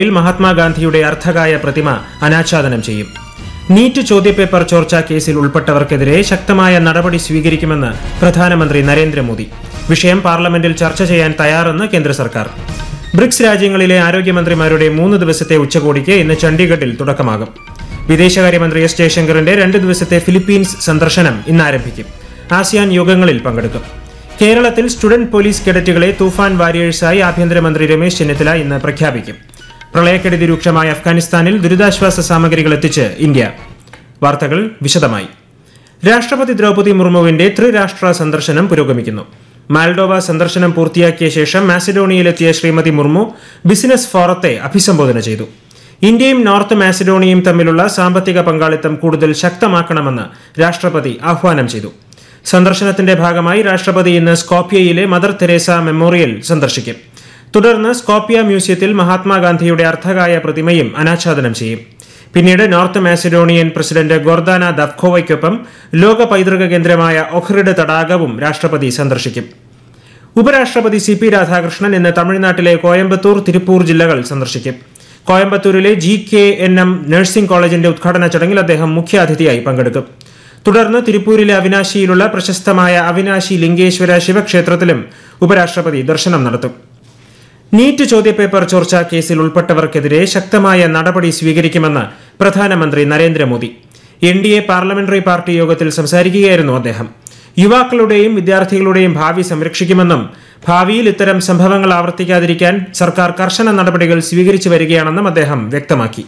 മഹാത്മാഗാന്ധിയുടെ അർദ്ധകായ പ്രതിമ അനാച്ഛാദനം ചെയ്യും നീറ്റ് ചോദ്യപേപ്പർ ചോർച്ചാ കേസിൽ ഉൾപ്പെട്ടവർക്കെതിരെ ശക്തമായ നടപടി സ്വീകരിക്കുമെന്ന് പ്രധാനമന്ത്രി നരേന്ദ്രമോദി വിഷയം പാർലമെന്റിൽ ചർച്ച ചെയ്യാൻ തയ്യാറെന്ന് കേന്ദ്ര സർക്കാർ ബ്രിക്സ് രാജ്യങ്ങളിലെ ആരോഗ്യമന്ത്രിമാരുടെ മൂന്ന് ദിവസത്തെ ഉച്ചകോടിക്ക് ഇന്ന് ചണ്ഡീഗഡിൽ തുടക്കമാകും വിദേശകാര്യമന്ത്രി എസ് ജയശങ്കറിന്റെ രണ്ട് ദിവസത്തെ ഫിലിപ്പീൻസ് സന്ദർശനം ഇന്ന് ആരംഭിക്കും ആസിയാൻ യോഗങ്ങളിൽ പങ്കെടുക്കും കേരളത്തിൽ സ്റ്റുഡന്റ് പോലീസ് കേഡറ്റുകളെ തൂഫാൻ വാരിയേഴ്സായി ആഭ്യന്തരമന്ത്രി രമേശ് ചെന്നിത്തല ഇന്ന് പ്രഖ്യാപിക്കും പ്രളയക്കെടുതി രൂക്ഷമായ അഫ്ഗാനിസ്ഥാനിൽ ദുരിതാശ്വാസ സാമഗ്രികൾ എത്തിച്ച് ഇന്ത്യ വാർത്തകൾ വിശദമായി രാഷ്ട്രപതി ദ്രൗപദി മുർമുവിന്റെ ത്രിരാഷ്ട്ര സന്ദർശനം പുരോഗമിക്കുന്നു മാൽഡോവ സന്ദർശനം പൂർത്തിയാക്കിയ ശേഷം മാസിഡോണിയയിലെത്തിയ ശ്രീമതി മുർമു ബിസിനസ് ഫോറത്തെ അഭിസംബോധന ചെയ്തു ഇന്ത്യയും നോർത്ത് മാസിഡോണിയയും തമ്മിലുള്ള സാമ്പത്തിക പങ്കാളിത്തം കൂടുതൽ ശക്തമാക്കണമെന്ന് രാഷ്ട്രപതി ആഹ്വാനം ചെയ്തു സന്ദർശനത്തിന്റെ ഭാഗമായി രാഷ്ട്രപതി ഇന്ന് സ്കോപ്യയിലെ മദർ തെരേസ മെമ്മോറിയൽ സന്ദർശിക്കും തുടർന്ന് സ്കോപ്യ മ്യൂസിയത്തിൽ മഹാത്മാഗാന്ധിയുടെ അർദ്ധകായ പ്രതിമയും അനാച്ഛാദനം ചെയ്യും പിന്നീട് നോർത്ത് മാസിഡോണിയൻ പ്രസിഡന്റ് ഗോർദാന ദഫ്കോവയ്ക്കൊപ്പം ലോക പൈതൃക കേന്ദ്രമായ ഒഹ്റിഡ് തടാകവും രാഷ്ട്രപതി സന്ദർശിക്കും ഉപരാഷ്ട്രപതി സി പി രാധാകൃഷ്ണൻ ഇന്ന് തമിഴ്നാട്ടിലെ കോയമ്പത്തൂർ തിരുപ്പൂർ ജില്ലകൾ സന്ദർശിക്കും കോയമ്പത്തൂരിലെ G K N M nursing കോളേജിന്റെ ഉദ്ഘാടന ചടങ്ങിൽ അദ്ദേഹം മുഖ്യാതിഥിയായി പങ്കെടുക്കും തുടർന്ന് തിരുപ്പൂരിലെ അവിനാശിയിലുള്ള പ്രശസ്തമായ അവിനാശി ലിംഗേശ്വര ശിവക്ഷേത്രത്തിലും ഉപരാഷ്ട്രപതി ദർശനം നടത്തും നീറ്റ് ചോദ്യപേപ്പർ ചോർച്ചാ കേസിൽ ഉൾപ്പെട്ടവർക്കെതിരെ ശക്തമായ നടപടി സ്വീകരിക്കുമെന്ന് പ്രധാനമന്ത്രി Narendra Modi N D A parliamentary party യോഗത്തിൽ സംസാരിക്കുകയായിരുന്നു അദ്ദേഹം യുവാക്കളുടെയും വിദ്യാർത്ഥികളുടെയും ഭാവി സംരക്ഷിക്കുമെന്നും ഭാവിയിൽ ഇത്തരം സംഭവങ്ങൾ ആവർത്തിക്കാതിരിക്കാൻ സർക്കാർ കർശന നടപടികൾ സ്വീകരിച്ചു വരികയാണെന്നും അദ്ദേഹം വ്യക്തമാക്കി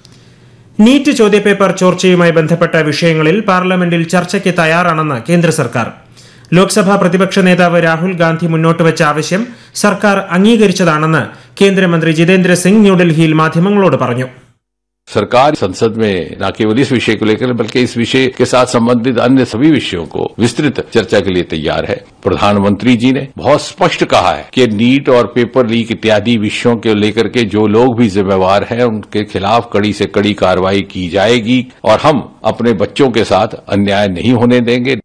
നീറ്റ് ചോദ്യപേപ്പർ ചോർച്ചയുമായി ബന്ധപ്പെട്ട വിഷയങ്ങളിൽ പാർലമെന്റിൽ ചർച്ചയ്ക്ക് തയ്യാറാണെന്ന് കേന്ദ്ര സർക്കാർ ലോക്സഭാ പ്രതിപക്ഷ നേതാവ് രാഹുൽ ഗാന്ധി മുന്നോട്ട് വെച്ച ആവശ്യം സർക്കാർ അംഗീകരിച്ചതാണെന്ന് കേന്ദ്രമന്ത്രി ജിതേന്ദ്ര സിംഗ് ന്യൂഡൽഹിയിൽ മാധ്യമങ്ങളോട് പറഞ്ഞു सरकार संसद में न केवल इस विषय को लेकर बल्कि इस विषय के साथ संबंधित अन्य सभी विषयों को विस्तृत चर्चा के लिए तैयार है प्रधानमंत्री जी ने बहुत स्पष्ट कहा है कि नीट और पेपर लीक इत्यादि विषयों के लेकर के जो लोग भी जिम्मेवार हैं उनके खिलाफ कड़ी से कड़ी कार्रवाई की जाएगी और हम अपने बच्चों के साथ अन्याय नहीं होने देंगे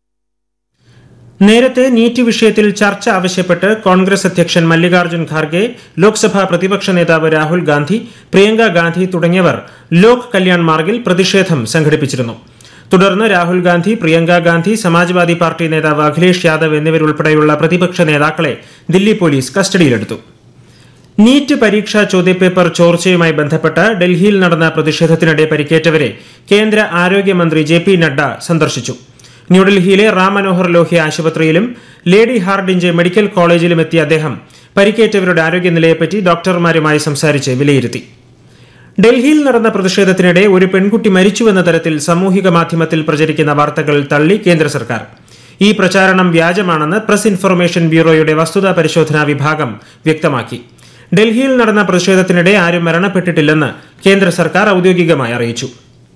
നേരത്തെ നീറ്റ് വിഷയത്തിൽ ചർച്ച ആവശ്യപ്പെട്ട് കോൺഗ്രസ് അധ്യക്ഷൻ മല്ലികാർജ്ജുൻ ഖാർഗെ ലോക്സഭാ പ്രതിപക്ഷ നേതാവ് രാഹുൽ ഗാന്ധി പ്രിയങ്ക ഗാന്ധി തുടങ്ങിയവർ ലോക് കല്യാൺ മാർഗിൽ പ്രതിഷേധം സംഘടിപ്പിച്ചിരുന്നു തുടർന്ന് രാഹുൽ ഗാന്ധി പ്രിയങ്ക ഗാന്ധി സമാജ്വാദി പാർട്ടി നേതാവ് അഖിലേഷ് യാദവ് എന്നിവരുൾപ്പെടെയുള്ള പ്രതിപക്ഷ നേതാക്കളെ ദില്ലി പോലീസ് കസ്റ്റഡിയിലെടുത്തു നീറ്റ് പരീക്ഷാ ചോദ്യപേപ്പർ ചോർച്ചയുമായി ബന്ധപ്പെട്ട് ഡൽഹിയിൽ നടന്ന പ്രതിഷേധത്തിനിടെ പരിക്കേറ്റവരെ കേന്ദ്ര ആരോഗ്യമന്ത്രി ജെ പി നഡ്ഡ സന്ദർശിച്ചു ന്യൂഡൽഹിയിലെ റാം മനോഹർ ലോഹ്യ ആശുപത്രിയിലും ലേഡി ഹാർഡിഞ്ച് മെഡിക്കൽ കോളേജിലും എത്തിയ അദ്ദേഹം പരിക്കേറ്റവരുടെ ആരോഗ്യനിലയെപ്പറ്റി ഡോക്ടർമാരുമായി സംസാരിച്ച് വിലയിരുത്തി ഡൽഹിയിൽ നടന്ന പ്രതിഷേധത്തിനിടെ ഒരു പെൺകുട്ടി മരിച്ചുവെന്ന തരത്തിൽ സാമൂഹിക മാധ്യമത്തിൽ പ്രചരിക്കുന്ന വാർത്തകൾ തള്ളി കേന്ദ്ര സർക്കാർ ഈ പ്രചാരണം വ്യാജമാണെന്ന് പ്രസ് ഇൻഫർമേഷൻ ബ്യൂറോയുടെ വസ്തുതാ പരിശോധനാ വിഭാഗം വ്യക്തമാക്കി ഡൽഹിയിൽ നടന്ന പ്രതിഷേധത്തിനിടെ ആരും മരണപ്പെട്ടിട്ടില്ലെന്ന് കേന്ദ്ര സർക്കാർ ഔദ്യോഗികമായി അറിയിച്ചു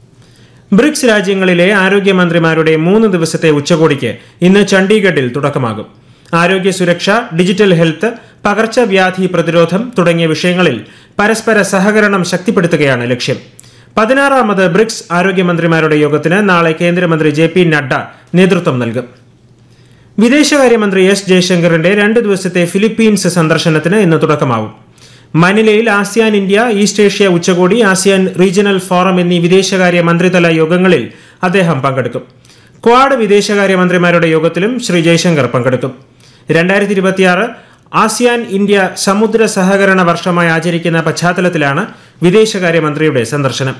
ബ്രിക്സ് രാജ്യങ്ങളിലെ ആരോഗ്യമന്ത്രിമാരുടെ മൂന്ന് ദിവസത്തെ ഉച്ചകോടിക്ക് ഇന്ന് ചണ്ഡീഗഡിൽ തുടക്കമാകും ആരോഗ്യ സുരക്ഷ ഡിജിറ്റൽ ഹെൽത്ത് പകർച്ചവ്യാധി പ്രതിരോധം തുടങ്ങിയ വിഷയങ്ങളിൽ പരസ്പര സഹകരണം ശക്തിപ്പെടുത്തുകയാണ് ലക്ഷ്യം പതിനാറാമത് ബ്രിക്സ് ആരോഗ്യമന്ത്രിമാരുടെ യോഗത്തിന് നാളെ കേന്ദ്രമന്ത്രി ജെ പി നഡ്ഡ നേതൃത്വം നൽകും വിദേശകാര്യമന്ത്രി എസ് ജയശങ്കറിന്റെ രണ്ട് ദിവസത്തെ ഫിലിപ്പീൻസ് സന്ദർശനത്തിന് ഇന്ന് തുടക്കമാവും മനിലയിൽ ആസിയാൻ ഇന്ത്യ ഈസ്റ്റ് ഏഷ്യ ഉച്ചകോടി ആസിയാൻ റീജിയണൽ ഫോറം എന്നീ വിദേശകാര്യ മന്ത്രിതല യോഗങ്ങളിൽ അദ്ദേഹം പങ്കെടുക്കും ക്വാഡ് വിദേശകാര്യമന്ത്രിമാരുടെ യോഗത്തിലും ശ്രീ ജയശങ്കർ പങ്കെടുക്കും രണ്ടായിരത്തി ഇരുപത്തിയാറ് ആസിയാൻ ഇന്ത്യ സമുദ്ര സഹകരണ വർഷമായി ആചരിക്കുന്ന പശ്ചാത്തലത്തിലാണ് വിദേശകാര്യമന്ത്രിയുടെ സന്ദർശനം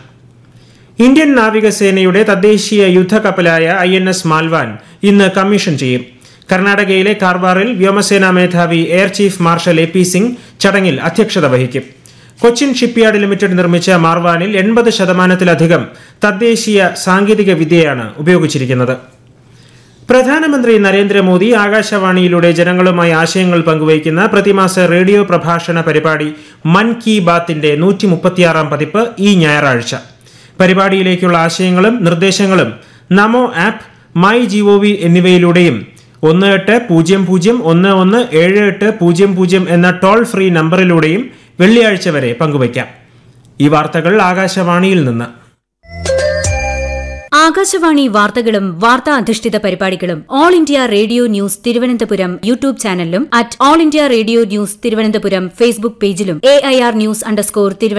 ഇന്ത്യൻ നാവികസേനയുടെ തദ്ദേശീയ യുദ്ധക്കപ്പലായ ഐ എൻ എസ് മാൽവാൻ ഇന്ന് കമ്മീഷൻ ചെയ്യും കർണാടകയിലെ കാർവാറിൽ വ്യോമസേനാ മേധാവി air chief marshal A P Singh ചടങ്ങിൽ അധ്യക്ഷത വഹിക്കും കൊച്ചിൻ ഷിപ്പ്യാർഡ് ലിമിറ്റഡ് നിർമ്മിച്ച മാർവാനിൽ എൺപത് ശതമാനത്തിലധികം തദ്ദേശീയ സാങ്കേതിക വിദ്യയാണ് ഉപയോഗിച്ചിരിക്കുന്നത് പ്രധാനമന്ത്രി നരേന്ദ്രമോദി ആകാശവാണിയിലൂടെ ജനങ്ങളുമായി ആശയങ്ങൾ പങ്കുവയ്ക്കുന്ന പ്രതിമാസ റേഡിയോ പ്രഭാഷണ പരിപാടി മൻ കി ബാത്തിന്റെ നൂറ്റി മുപ്പത്തിയാറാം പതിപ്പ് ഈ ഞായറാഴ്ച പരിപാടിയിലേക്കുള്ള ആശയങ്ങളും നിർദ്ദേശങ്ങളും നമോ ആപ്പ് മൈ ജിഒവി എന്നിവയിലൂടെയും ഒന്ന് എട്ട് പൂജ്യം പൂജ്യം ഒന്ന് ഒന്ന് ഏഴ് എട്ട് പൂജ്യം പൂജ്യം എന്ന ടോൾ ഫ്രീ നമ്പറിലൂടെയും വെള്ളിയാഴ്ച വരെ പങ്കുവയ്ക്കാം ഈ വാർത്തകൾ ആകാശവാണിയിൽ നിന്ന് ആകാശവാണി വാർത്തകളും വാർത്താ അധിഷ്ഠിത പരിപാടികളും All India Radio news Thiruvananthapuram YouTube ചാനലിലും at All India Radio news Thiruvananthapuram Facebook പേജിലും A I R news underscore Thiruvananthapuram